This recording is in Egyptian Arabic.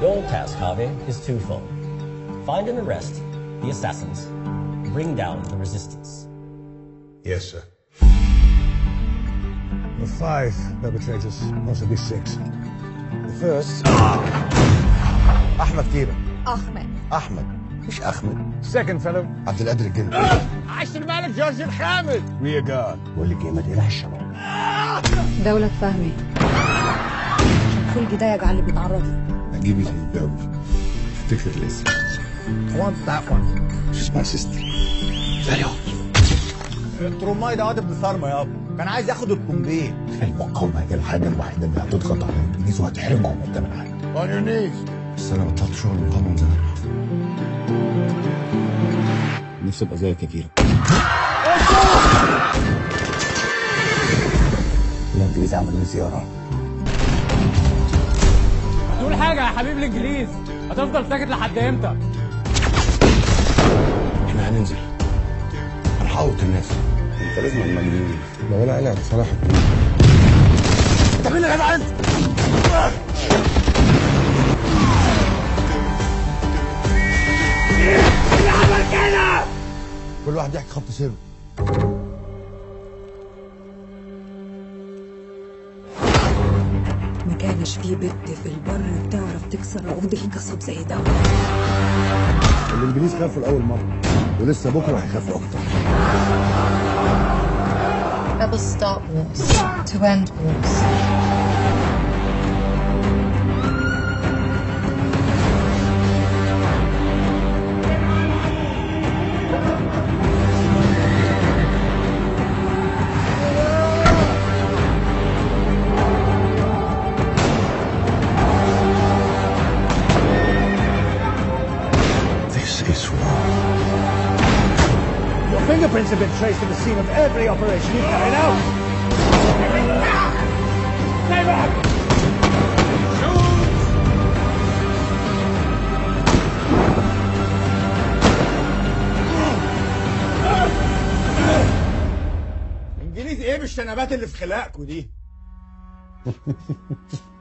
Your task, Harvey, is twofold. Find and arrest the assassins. Bring down the resistance. Yes, sir. The five perpetrators, possibly six. The first, احمد كيرة أحمد احمد مش احمد second fellow, عبد القادر الجندي عاش الملك جورج الخامس. Rear guard. واللي جه ما تقلعش الشباب دولة فهمي خلقي ده يجعل اللي بيتعرض لي اجيب اللي يتجوز افتكر الاسم I want that one. She's my sister. Very old. التروماي ده واد ابن ثرمة يابا. كان عايز ياخد الكومبين. المقاومة هي الحاجة الوحيدة اللي هتضغط على الإنجليز وهتحرمهم قدام العالم. On your knees. بس أنا بطلت شغل المقاومة من زمان. نفسي أبقى زيك يا كيرة. الإنجليز عملوا لي زيارة. تقول حاجة يا حبيب الإنجليز هتفضل ساكت لحد إمتى؟ إحنا هننزل. هنحوط الناس. أنت لازم المجنون. لو أنا قلع بصراحة أنت مين يا جدع أنت؟ كل واحد يحكي خط سر ما كانش في بنت في البر بتعرف تكسر عقد القصب زي ده الانجليز خافوا لاول مره ولسه بكره هيخافوا اكتر Rebels start wars to end wars. This is war. Your fingerprints have been traced at the scene of every operation you've carried out. انجليز ايه بالشنبات اللي في خلاقكوا دي